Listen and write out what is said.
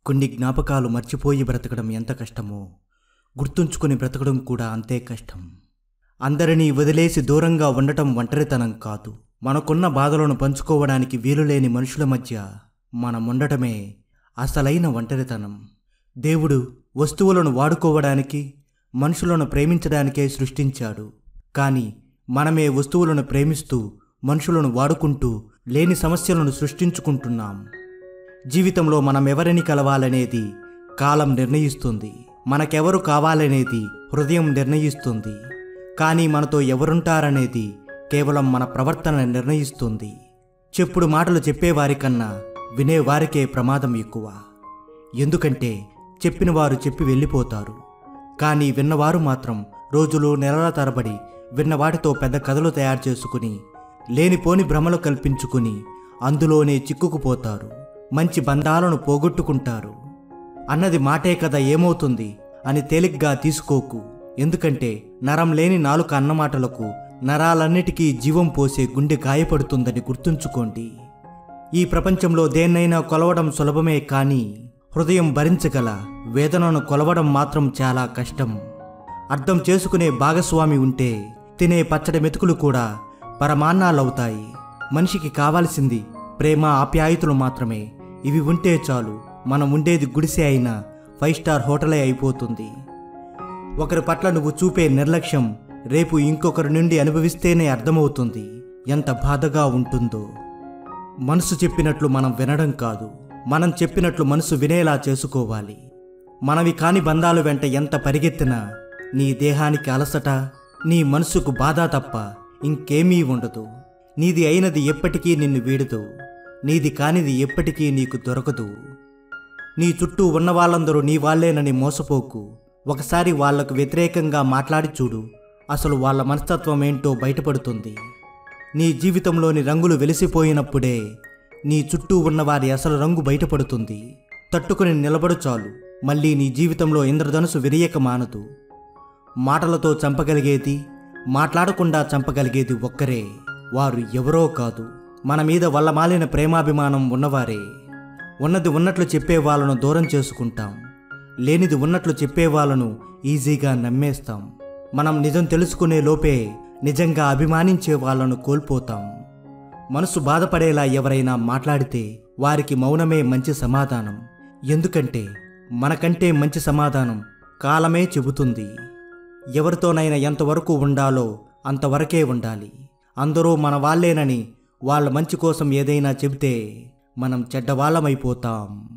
కొన్ని జ్ఞాపకాలు మర్చిపోయి బ్రతకడం ఎంత కష్టమో గుర్తుంచుకొని బ్రతకడం కూడా అంతే కష్టం అందరినీ వదిలేసి దూరంగా ఉండటం ఒంటరితనం కాదు మనకున్న బాధలను పంచుకోవడానికి వీలులేని మనుషుల మధ్య మనం ఉండటమే అసలైన ఒంటరితనం దేవుడు వస్తువులను వాడుకోవడానికి మనుషులను ప్రేమించడానికే సృష్టించాడు కానీ మనమే వస్తువులను ప్రేమిస్తూ మనుషులను వాడుకుంటూ లేని సమస్యలను సృష్టించుకుంటున్నాం జీవితంలో మనం ఎవరిని కలవాలనేది కాలం నిర్ణయిస్తుంది మనకెవరు కావాలనేది హృదయం నిర్ణయిస్తుంది కానీ మనతో ఎవరుంటారనేది కేవలం మన ప్రవర్తన నిర్ణయిస్తుంది చెప్పుడు మాటలు చెప్పేవారికన్నా వినేవారికే ప్రమాదం ఎక్కువ ఎందుకంటే చెప్పిన వారు చెప్పి వెళ్ళిపోతారు కానీ విన్నవారు మాత్రం రోజులు నెలల తరబడి విన్నవాటితో పెద్ద కథలు తయారు చేసుకుని లేనిపోని భ్రమలు కల్పించుకుని అందులోనే చిక్కుకుపోతారు మంచి బంధాలను పోగొట్టుకుంటారు అన్నది మాటే కదా ఏమవుతుంది అని తేలిగ్గా తీసుకోకు ఎందుకంటే నరం లేని నాలుక అన్నమాటలకు నరాలన్నిటికీ జీవం పోసే గుండె గాయపడుతుందని గుర్తుంచుకోండి ఈ ప్రపంచంలో దేన్నైనా కొలవడం సులభమే కానీ హృదయం భరించగల వేదనను కొలవడం మాత్రం చాలా కష్టం అర్థం చేసుకునే భాగస్వామి ఉంటే తినే పచ్చడి మెతుకులు కూడా పరమాన్నాలవుతాయి మనిషికి కావాల్సింది ప్రేమ ఆప్యాయతలు మాత్రమే ఇవి ఉంటే చాలు మనం ఉండేది గుడిసె అయినా ఫైవ్ స్టార్ హోటలే అయిపోతుంది ఒకరి పట్ల నువ్వు చూపే నిర్లక్ష్యం రేపు ఇంకొకరి నుండి అనుభవిస్తేనే అర్థమవుతుంది ఎంత బాధగా ఉంటుందో మనసు చెప్పినట్లు మనం వినడం కాదు మనం చెప్పినట్లు మనసు వినేలా చేసుకోవాలి మనవి కాని బంధాలు వెంట ఎంత పరిగెత్తినా నీ దేహానికి అలసట నీ మనసుకు బాధ తప్ప ఇంకేమీ ఉండదు నీది అయినది ఎప్పటికీ నిన్ను వీడదు నీది కానిది ఎప్పటికీ నీకు దొరకదు నీ చుట్టూ ఉన్న వాళ్ళందరూ నీ వాళ్ళేనని మోసపోకు ఒకసారి వాళ్లకు వ్యతిరేకంగా మాట్లాడి చూడు అసలు వాళ్ళ మనస్తత్వం ఏంటో బయటపడుతుంది నీ జీవితంలోని రంగులు వెలిసిపోయినప్పుడే నీ చుట్టూ ఉన్నవారి అసలు రంగు బయటపడుతుంది తట్టుకుని నిలబడు చాలు మళ్ళీ నీ జీవితంలో ఇంద్రధనుసు విరియక మానదు మాటలతో చంపగలిగేది మాట్లాడకుండా చంపగలిగేది ఒక్కరే వారు ఎవరో కాదు మన మీద వల్లమాలిన ప్రేమాభిమానం ఉన్నవారే ఉన్నది ఉన్నట్లు చెప్పే వాళ్ళను దూరం చేసుకుంటాం లేనిది ఉన్నట్లు చెప్పే వాళ్ళను ఈజీగా నమ్మేస్తాం మనం నిజం తెలుసుకునే లోపే నిజంగా అభిమానించే వాళ్ళను కోల్పోతాం మనసు బాధపడేలా ఎవరైనా మాట్లాడితే వారికి మౌనమే మంచి సమాధానం ఎందుకంటే మనకంటే మంచి సమాధానం కాలమే చెబుతుంది ఎవరితోనైనా ఎంతవరకు ఉండాలో అంతవరకే ఉండాలి అందరూ మన వాళ్ళేనని వాళ్ళ మంచి కోసం ఏదైనా చెబితే మనం చెడ్డవాళ్ళమైపోతాం